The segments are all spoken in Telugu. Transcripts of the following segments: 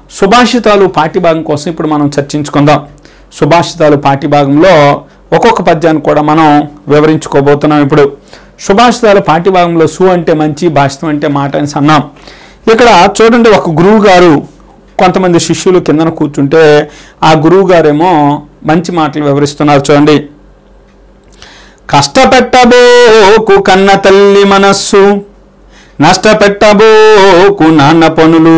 సుభాషితాలు పాఠ్యభాగం కోసం ఇప్పుడు మనం చర్చించుకుందాం సుభాషితాలు పాఠ్యభాగంలో ఒక్కొక్క పద్యాన్ని కూడా మనం వివరించుకోబోతున్నాం ఇప్పుడు సుభాషితాలు పాఠ్యభాగంలో సు అంటే మంచి భాషితం అంటే మాట అని అన్నాం ఇక్కడ చూడండి ఒక గురువు గారు కొంతమంది శిష్యులు కిందన కూర్చుంటే ఆ గురువు గారేమో మంచి మాటలు వివరిస్తున్నారు చూడండి కష్టపెట్టబోకు కన్న తల్లి మనస్సు నష్టపెట్టబోకు నాన్న పనులు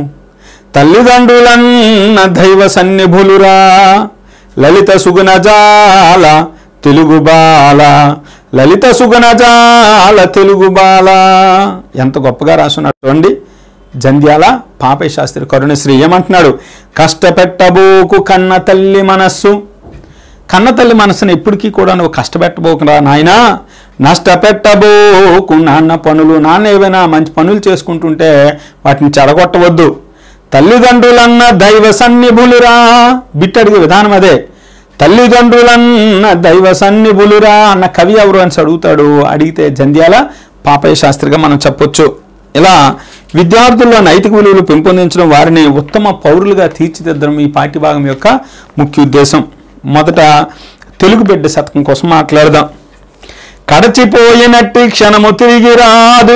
తల్లిదండ్రులన్న దైవ సన్నిభులురా లలిత సుగుణజాల తెలుగు బాల లలిత సుగుణజాల తెలుగు బాల ఎంత గొప్పగా రాసున్నాడు చూడండి జంధ్యాల పాపయ్య శాస్త్రి కరుణశ్రీ ఏమంటున్నాడు కష్టపెట్టబోకు కన్న తల్లి మనస్సు కన్న తల్లి మనసుని ఎప్పటికీ కూడా నువ్వు కష్టపెట్టబోకురా నాయనా నష్టపెట్టబోకు నాన్న పనులు నాన్న ఏవైనా మంచి పనులు చేసుకుంటుంటే వాటిని చెడగొట్టవద్దు తల్లిదండ్రులన్న దైవ సన్నిభులురా బిట్టడిగే విధానం అదే తల్లిదండ్రులన్న దైవ సన్నిభులురా అన్న కవి ఎవరు అని అడుగుతాడు అడిగితే జంధ్యాల పాపయ్య శాస్త్రిగా మనం చెప్పొచ్చు ఇలా విద్యార్థుల్లో నైతిక విలువలు పెంపొందించడం వారిని ఉత్తమ పౌరులుగా తీర్చిదిద్దడం ఈ పాఠ్యభాగం యొక్క ముఖ్య ఉద్దేశం మొదట తెలుగు బిడ్డ శతకం కోసం మాట్లాడదాం కడచిపోయినట్టి క్షణము తిరిగి రాదు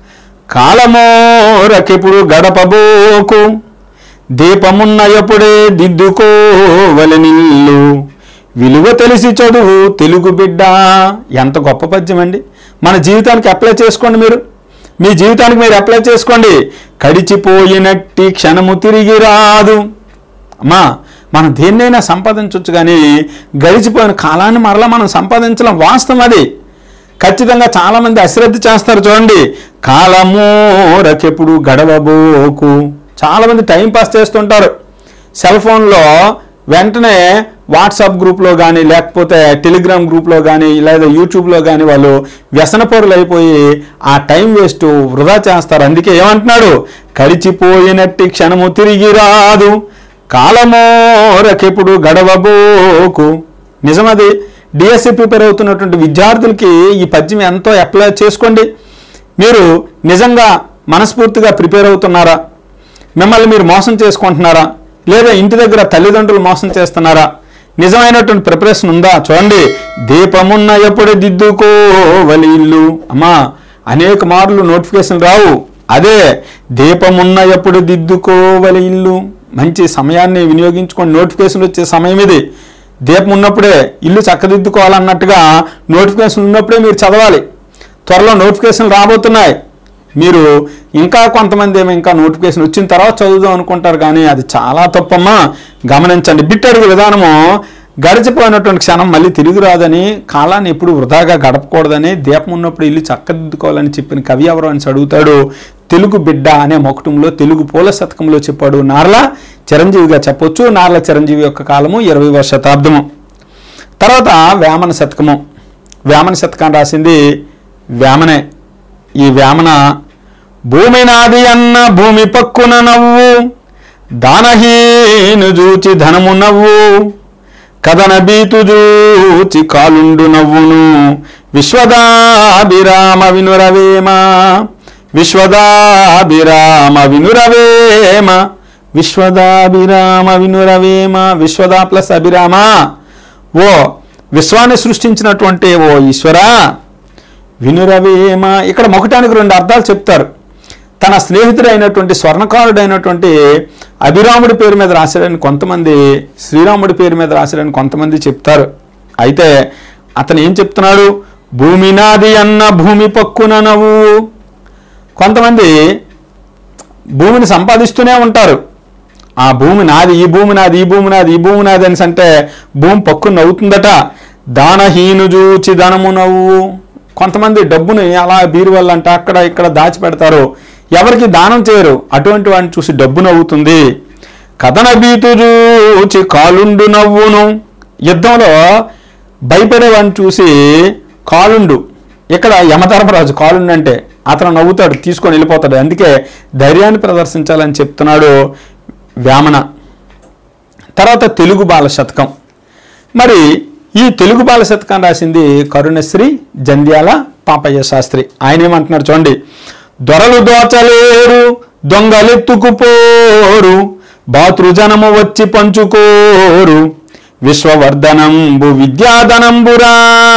కాలమోరకెప్పుడు గడపబోకు దీపమున్న ఎప్పుడే దిద్దుకోవలి నిల్లు విలువ తెలిసి చదువు తెలుగు బిడ్డ ఎంత గొప్ప పద్యం అండి మన జీవితానికి అప్లై చేసుకోండి మీరు మీ జీవితానికి మీరు అప్లై చేసుకోండి కడిచిపోయినట్టి క్షణము తిరిగి రాదు అమ్మా మనం దేన్నైనా సంపాదించవచ్చు కానీ గడిచిపోయిన కాలాన్ని మరలా మనం సంపాదించడం వాస్తవం అది ఖచ్చితంగా చాలామంది అశ్రద్ధ చేస్తారు చూడండి కాలమూరకెప్పుడు గడవబోకు చాలామంది టైం పాస్ చేస్తుంటారు సెల్ ఫోన్లో వెంటనే వాట్సాప్ గ్రూప్లో కానీ లేకపోతే టెలిగ్రామ్ గ్రూప్లో కానీ లేదా యూట్యూబ్లో కానీ వాళ్ళు వ్యసనపరులు అయిపోయి ఆ టైం వేస్ట్ వృధా చేస్తారు అందుకే ఏమంటున్నాడు కడిచిపోయినట్టి క్షణము తిరిగి రాదు కాలమోరకెప్పుడు గడవబోకు నిజమది డిఎస్సి ప్రిపేర్ అవుతున్నటువంటి విద్యార్థులకి ఈ పద్యం ఎంతో అప్లై చేసుకోండి మీరు నిజంగా మనస్ఫూర్తిగా ప్రిపేర్ అవుతున్నారా మిమ్మల్ని మీరు మోసం చేసుకుంటున్నారా లేదా ఇంటి దగ్గర తల్లిదండ్రులు మోసం చేస్తున్నారా నిజమైనటువంటి ప్రిపరేషన్ ఉందా చూడండి దీపమున్న ఎప్పుడు దిద్దుకోవలి ఇల్లు అమ్మా అనేక మార్లు నోటిఫికేషన్ రావు అదే దీపమున్న ఎప్పుడు దిద్దుకోవలి ఇల్లు మంచి సమయాన్ని వినియోగించుకొని నోటిఫికేషన్ వచ్చే సమయం ఇది దీపం ఉన్నప్పుడే ఇల్లు చక్కదిద్దుకోవాలన్నట్టుగా నోటిఫికేషన్ ఉన్నప్పుడే మీరు చదవాలి త్వరలో నోటిఫికేషన్ రాబోతున్నాయి మీరు ఇంకా కొంతమంది ఏమో ఇంకా నోటిఫికేషన్ వచ్చిన తర్వాత చదువుదాం అనుకుంటారు కానీ అది చాలా తప్పమ్మా గమనించండి బిట్ అడిగే విధానము గడిచిపోయినటువంటి క్షణం మళ్ళీ తిరిగి రాదని కాలాన్ని ఎప్పుడు వృధాగా గడపకూడదని దీపం ఉన్నప్పుడు ఇల్లు చక్కదిద్దుకోవాలని చెప్పిన కవి ఎవరు అని అడుగుతాడు తెలుగు బిడ్డ అనే మొకటంలో తెలుగు పూల శతకంలో చెప్పాడు నార్ల చిరంజీవిగా చెప్పొచ్చు నార్ల చిరంజీవి యొక్క కాలము ఇరవై శతాబ్దము తర్వాత వేమన శతకము వేమన శతకం రాసింది వేమనే ఈ వేమన భూమి నాది అన్న భూమి పక్కున నవ్వు దానహీను చూచి ధనము నవ్వు కథన బీతు చూచి కాలుండు నవ్వును విశ్వదాభిరామ వినురవేమ విశ్వదాభిరామ వినురవేమ విశ్వదాభిరామ వినురవేమ విశ్వదా ప్లస్ అభిరామ ఓ విశ్వాన్ని సృష్టించినటువంటి ఓ ఈశ్వరా వినురవేమ ఇక్కడ మొకటానికి రెండు అర్థాలు చెప్తారు తన స్నేహితుడైనటువంటి స్వర్ణకారుడైనటువంటి అభిరాముడి పేరు మీద రాశాడని కొంతమంది శ్రీరాముడి పేరు మీద రాశాడని కొంతమంది చెప్తారు అయితే అతను ఏం చెప్తున్నాడు భూమి నాది అన్న భూమి పక్కున నవ్వు కొంతమంది భూమిని సంపాదిస్తూనే ఉంటారు ఆ భూమి నాది ఈ భూమి నాది ఈ భూమి నాది ఈ భూమి నాది అని అంటే భూమి పక్కు నవ్వుతుందట దానహీను చూచి ధనము నవ్వు కొంతమంది డబ్బుని అలా బీరువల్ల అంటే అక్కడ ఇక్కడ దాచిపెడతారు ఎవరికి దానం చేయరు అటువంటి వాడిని చూసి డబ్బు నవ్వుతుంది కథన బీతు చూచి కాలుండు నవ్వును యుద్ధంలో భయపడేవాడిని చూసి కాలుండు ఇక్కడ యమధర్మరాజు కాలుండు అంటే అతను నవ్వుతాడు తీసుకొని వెళ్ళిపోతాడు అందుకే ధైర్యాన్ని ప్రదర్శించాలని చెప్తున్నాడు వేమన తర్వాత తెలుగు బాల శతకం మరి ఈ తెలుగు బాల శతకం రాసింది కరుణశ్రీ జంధ్యాల పాపయ్య శాస్త్రి ఆయన ఏమంటున్నారు చూడండి దొరలు దోచలేరు దొంగలెత్తుకుపోరు భాతృజనము వచ్చి పంచుకోరు విశ్వవర్ధనంబు విద్యాధనంబురా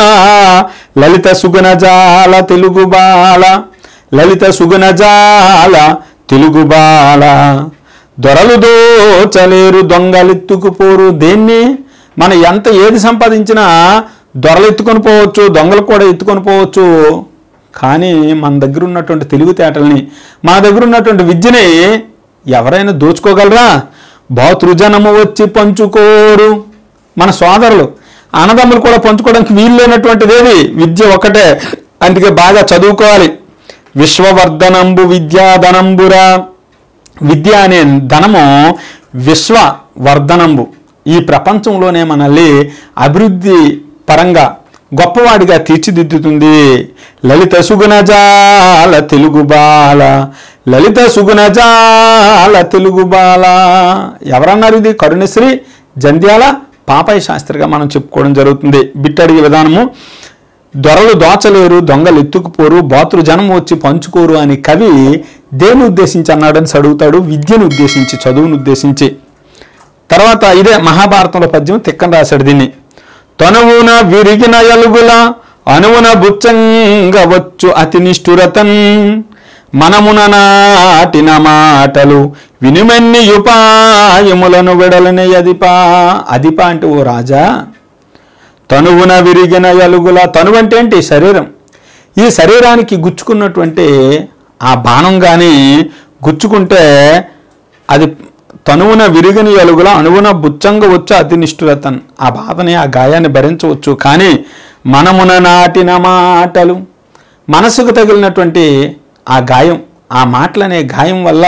లలిత సుగుణజాల తెలుగు బాల లలిత సుగుణజాల తెలుగు బాల దొరలు దోచలేరు దొంగలెత్తుకుపోరు దేన్ని మనం ఎంత ఏది సంపాదించినా దొరలు ఎత్తుకొని పోవచ్చు దొంగలు కూడా ఎత్తుకొని పోవచ్చు కానీ మన దగ్గర ఉన్నటువంటి తెలివితేటల్ని మన దగ్గర ఉన్నటువంటి విద్యని ఎవరైనా దోచుకోగలరా భాతృజనము వచ్చి పంచుకోరు మన సోదరులు అన్నదమ్ములు కూడా పంచుకోవడానికి వీలు లేనటువంటిది ఏది విద్య ఒకటే అందుకే బాగా చదువుకోవాలి విశ్వవర్ధనంబు విద్యాధనంబురా విద్య అనే ధనము విశ్వ వర్ధనంబు ఈ ప్రపంచంలోనే మనల్ని అభివృద్ధి పరంగా గొప్పవాడిగా తీర్చిదిద్దుతుంది లలిత సుగుణజాల తెలుగు బాల లలిత సుగుణజాల తెలుగు బాల ఎవరన్నారు ఇది కరుణశ్రీ జంధ్యాల పాపయ్య శాస్త్రిగా మనం చెప్పుకోవడం జరుగుతుంది బిట్టడిగే విధానము దొరలు దోచలేరు దొంగలు ఎత్తుకుపోరు బాతులు జనం వచ్చి పంచుకోరు అని కవి దేని ఉద్దేశించి అన్నాడని అడుగుతాడు విద్యను ఉద్దేశించి చదువును ఉద్దేశించి తర్వాత ఇదే మహాభారతంలో పద్యం తిక్కన రాశాడు దీన్ని తనువున విరిగిన ఎలుగుల అనువున బుచ్చంగ వచ్చు అతి నిష్ఠురతన్ మనమున నాటిన మాటలు వినిమన్ని ఉపాయములను విడలని అదిపా అదిపా అంటే ఓ రాజా తనువున విరిగిన ఎలుగుల తనువు అంటే ఏంటి శరీరం ఈ శరీరానికి గుచ్చుకున్నటువంటి ఆ బాణం కానీ గుచ్చుకుంటే అది తనువున విరిగిన ఎలుగుల అణువున బుచ్చంగా వచ్చు అతి నిష్ఠురతన్ ఆ బాధని ఆ గాయాన్ని భరించవచ్చు కానీ మనమున నాటిన మాటలు మనసుకు తగిలినటువంటి ఆ గాయం ఆ మాటలనే గాయం వల్ల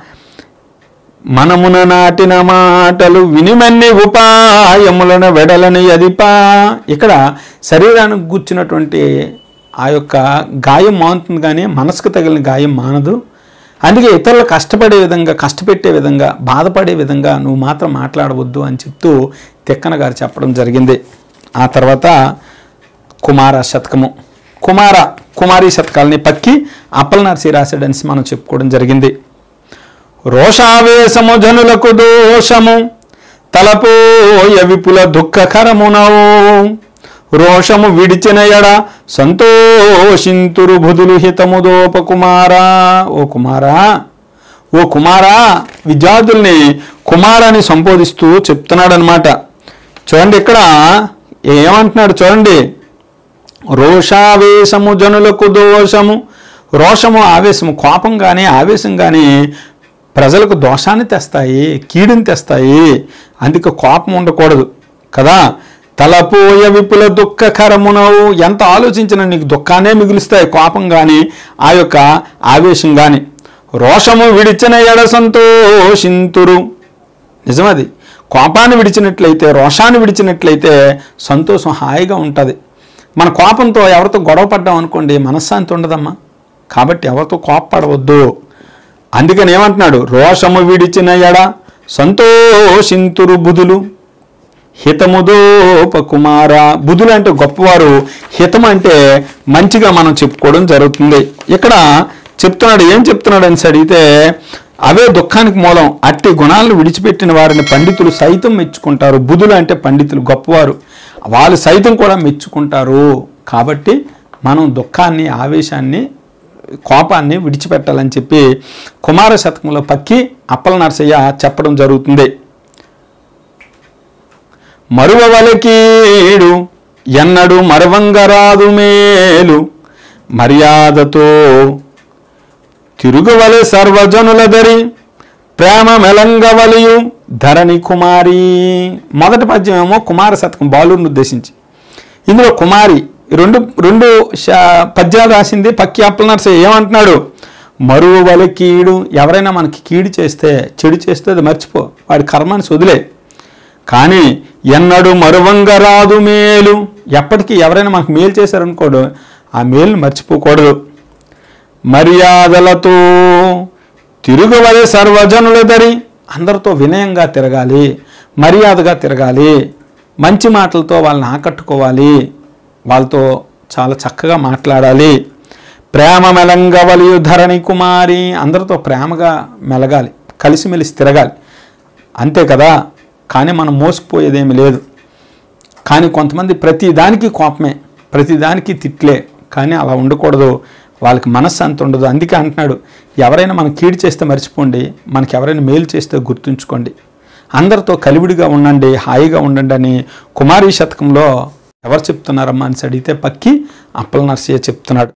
మనమున నాటిన మాటలు వినిమన్ని ఉపాయములను వెడలని అదిపా ఇక్కడ శరీరానికి గుచ్చినటువంటి ఆ యొక్క గాయం మానుతుంది కానీ మనసుకు తగిలిన గాయం మానదు అందుకే ఇతరులు కష్టపడే విధంగా కష్టపెట్టే విధంగా బాధపడే విధంగా నువ్వు మాత్రం మాట్లాడవద్దు అని చెప్తూ తిక్కన గారు చెప్పడం జరిగింది ఆ తర్వాత కుమార శతకము కుమార కుమారి శతకాలని పక్కి అప్పల నరసి రాశాడని మనం చెప్పుకోవడం జరిగింది రోషావేశము జనులకు దోషము తలపోయ విపుల దుఃఖకరమునవు రోషము విడిచిన ఎడ సంతోషింతురు బుధులు హితము దోప కుమారా ఓ కుమారా ఓ కుమారా విద్యార్థుల్ని కుమారాన్ని సంబోధిస్తూ చెప్తున్నాడనమాట చూడండి ఇక్కడ ఏమంటున్నాడు చూడండి రోషావేశము జనులకు దోషము రోషము ఆవేశము కోపం కానీ ఆవేశం కానీ ప్రజలకు దోషాన్ని తెస్తాయి కీడుని తెస్తాయి అందుకే కోపం ఉండకూడదు కదా తలపోయ విపుల దుఃఖకరమునవు ఎంత ఆలోచించినా నీకు దుఃఖాన్నే మిగులుస్తాయి కోపం కానీ ఆ యొక్క ఆవేశం కానీ రోషము విడిచిన ఎడ సంతోషింతురు నిజమది కోపాన్ని విడిచినట్లయితే రోషాన్ని విడిచినట్లయితే సంతోషం హాయిగా ఉంటుంది మన కోపంతో ఎవరితో గొడవ పడ్డాం అనుకోండి మనశ్శాంతి ఉండదమ్మా కాబట్టి ఎవరితో కోపపడవద్దు అందుకని ఏమంటున్నాడు రోషము విడిచిన ఎడ సంతోషింతురు బుధులు హితముదోప కుమార బుధులు అంటే గొప్పవారు హితం అంటే మంచిగా మనం చెప్పుకోవడం జరుగుతుంది ఇక్కడ చెప్తున్నాడు ఏం చెప్తున్నాడు అని అడిగితే అవే దుఃఖానికి మూలం అట్టి గుణాలను విడిచిపెట్టిన వారిని పండితులు సైతం మెచ్చుకుంటారు బుధులు అంటే పండితులు గొప్పవారు వాళ్ళు సైతం కూడా మెచ్చుకుంటారు కాబట్టి మనం దుఃఖాన్ని ఆవేశాన్ని కోపాన్ని విడిచిపెట్టాలని చెప్పి కుమార శతకంలో పక్కి అప్పల నరసయ్య చెప్పడం జరుగుతుంది మరువవలకీడు ఎన్నడు మరవంగరాదు మేలు మర్యాదతో తిరుగువలె సర్వజనుల దరి ప్రేమ మెలంగవలియు ధరణి కుమారి మొదటి పద్యం ఏమో కుమార శతకం బాలుని ఉద్దేశించి ఇందులో కుమారి ఈ రెండు రెండు శ- పద్యాలు రాసింది పక్కి అప్పల నరసయ్య ఏమంటున్నాడు మరువు వలె కీడు ఎవరైనా మనకి కీడు చేస్తే చెడు చేస్తే అది మర్చిపో వాడి కర్మాన్ని వదిలే కానీ ఎన్నడు మరువంగ రాదు మేలు ఎప్పటికీ ఎవరైనా మనకు మేలు చేశారనుకోడు ఆ మేలుని మర్చిపోకూడదు మర్యాదలతో తిరుగువలే సర్వజనుల దరి అందరితో వినయంగా తిరగాలి మర్యాదగా తిరగాలి మంచి మాటలతో వాళ్ళని ఆకట్టుకోవాలి వాళ్ళతో చాలా చక్కగా మాట్లాడాలి ప్రేమ మెలంగవలియు ధరణి కుమారి అందరితో ప్రేమగా మెలగాలి కలిసిమెలిసి తిరగాలి అంతే కదా కానీ మనం మోసుకుపోయేదేమీ లేదు కానీ కొంతమంది ప్రతి దానికి కోపమే ప్రతి దానికి తిట్లే కానీ అలా ఉండకూడదు వాళ్ళకి మనస్సు అంత ఉండదు అందుకే అంటున్నాడు ఎవరైనా మనం కీడు చేస్తే మర్చిపోండి మనకి ఎవరైనా మేలు చేస్తే గుర్తుంచుకోండి అందరితో కలివిడిగా ఉండండి హాయిగా ఉండండి అని కుమారీ శతకంలో ఎవరు చెప్తున్నారమ్మా అని అడిగితే పక్కి అప్పల నర్సయ్య చెప్తున్నాడు